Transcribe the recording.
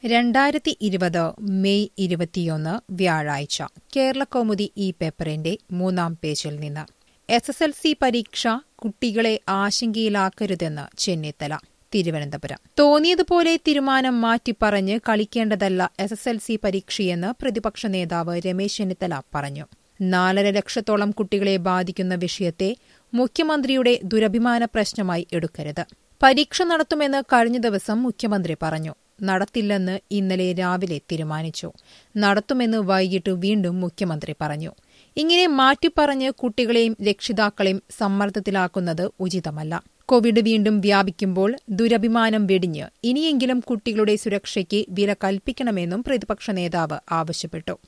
രണ്ടായിരത്തി ഇരുപത് മെയ് ഇരുപത്തിയൊന്ന് വ്യാഴാഴ്ച കേരളകൗമുദി ഈ പേപ്പറിന്റെ മൂന്നാം പേജിൽ നിന്ന് എസ് എസ് എൽ സി പരീക്ഷ കുട്ടികളെ ആശങ്കയിലാക്കരുതെന്ന് ചെന്നിത്തല തിരുവനന്തപുരം തോന്നിയതുപോലെ തീരുമാനം മാറ്റിപ്പറഞ്ഞ് കളിക്കേണ്ടതല്ല എസ് എസ് എൽ സി പരീക്ഷയെന്ന് പ്രതിപക്ഷ നേതാവ് രമേശ് ചെന്നിത്തല പറഞ്ഞു നാലര ലക്ഷത്തോളം കുട്ടികളെ ബാധിക്കുന്ന വിഷയത്തെ മുഖ്യമന്ത്രിയുടെ ദുരഭിമാന പ്രശ്നമായി എടുക്കരുത് പരീക്ഷ നടത്തുമെന്ന് കഴിഞ്ഞ ദിവസം മുഖ്യമന്ത്രി പറഞ്ഞു നടത്തില്ലെന്ന് ഇന്നലെ രാവിലെ തീരുമാനിച്ചു നടത്തുമെന്ന് വൈകിട്ട് വീണ്ടും മുഖ്യമന്ത്രി പറഞ്ഞു ഇങ്ങനെ മാറ്റിപ്പറഞ്ഞ് കുട്ടികളെയും രക്ഷിതാക്കളെയും സമ്മർദ്ദത്തിലാക്കുന്നത് ഉചിതമല്ല കോവിഡ് വീണ്ടും വ്യാപിക്കുമ്പോൾ ദുരഭിമാനം വെടിഞ്ഞ് ഇനിയെങ്കിലും കുട്ടികളുടെ സുരക്ഷയ്ക്ക് വില കൽപ്പിക്കണമെന്നും പ്രതിപക്ഷ നേതാവ് ആവശ്യപ്പെട്ടു